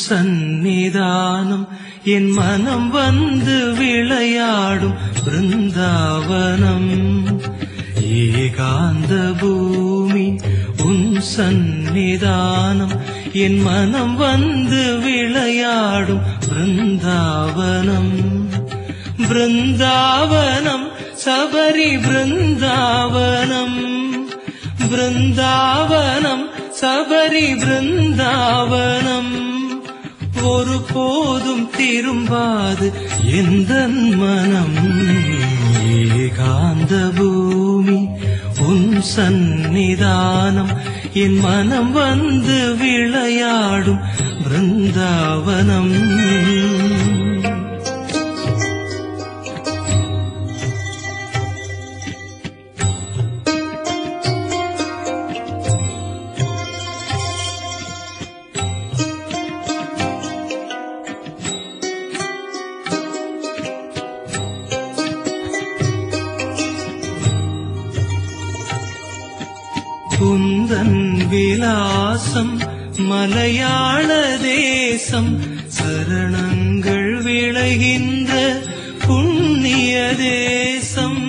சந்நிதானம் என் மனம் வந்து விளையாடும் பிருந்தாவனம் ஏகாந்த பூமி உன் சந்நிதானம் என் மனம் வந்து விளையாடும் பிருந்தாவனம் பிருந்தாவனம் சபரி பிருந்தாவனம் பிருந்தாவனம் சபரி பிருந்தாவனம் ஒரு போதும் திரும்பாது எந்த மனம் ஏகாந்த பூமி உன் சந்நிதானம் என் மனம் வந்து விளையாடும் பிருந்தாவனம் குந்தன் விலாசம் மலையாள தேசம் சரணங்கள் விளைகின்ற புண்ணிய தேசம்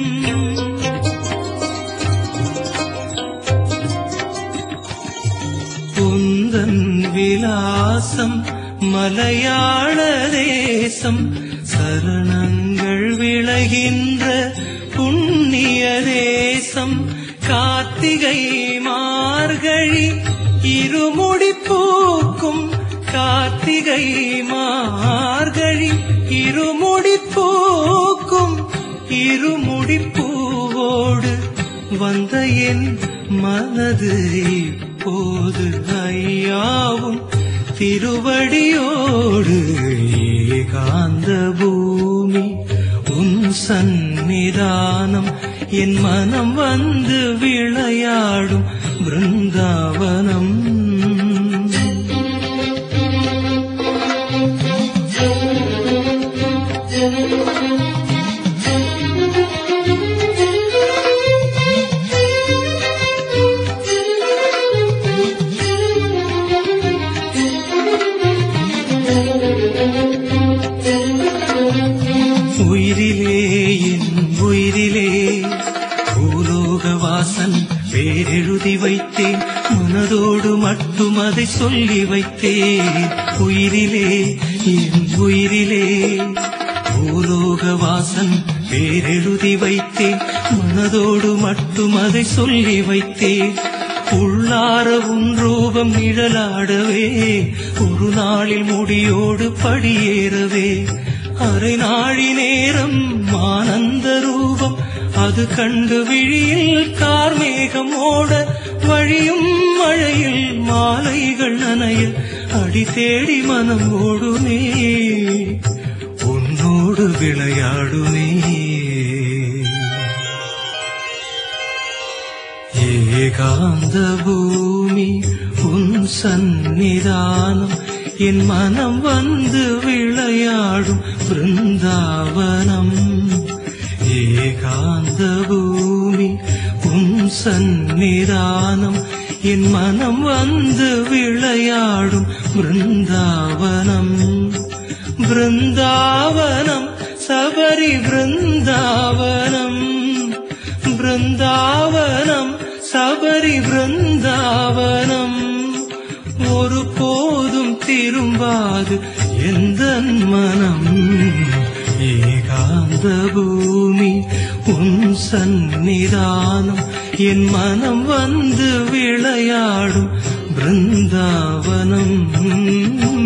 குந்தன் விலாசம் மலையாள தேசம் சரணங்கள் விளைகின்ற புண்ணிய தேசம் கார்த்திகை மார்கழி இருமுடி பூக்கும் கார்த்திகை மார்கழி இருமுடி பூக்கும் இருமுடி பூவோடு வந்த என் மனது இப்போது ஐயாவும் திருவடியோடு ஏகாந்த பூமி உன் சந்நிதானம் என் மனம் வந்து விளையாடும் பிருந்தாவனம் உயிரிலே என் உயிரிலே பூலோக வாசன் பேரெழுதி வைத்தேன் மனதோடு மட்டும் அதை சொல்லி வைத்தேன் உயிரிலே என் உயிரிலே பூலோக வாசன் பேரெழுதி வைத்தேன் மனதோடு மட்டும் அதை சொல்லி வைத்தேன் உள்ளார உன் ரூபம் நிழலாடவே ஒரு நாளில் முடியோடு படியேறவே அரை நாழி நேரம் ஆனந்த ரூபம் அது கண்டு விழியில் கார்மேகம் ஓட வழியும் மழையில் மாலைகள் நனைய அடி தேடி மனம் ஓடுமே உன்னோடு விளையாடுமே ஏகாந்த பூமி உன் சந்நிதானம் என் மனம் வந்து விளையாடும் பிருந்தாவனம் ஏகாந்த பூமி உன் சந்நிதானம் என் மனம் வந்து விளையாடும் பிருந்தாவனம் பிருந்தாவனம் சபரி பிருந்தாவனம் பிருந்தாவனம் சபரி பிருந்தாவனம் ஒரு போதும் திரும்பாது எந்த மனம் ஏகாந்த பூமி உன் சந்நிதானம் என் மனம் வந்து விளையாடும் பிருந்தாவனம்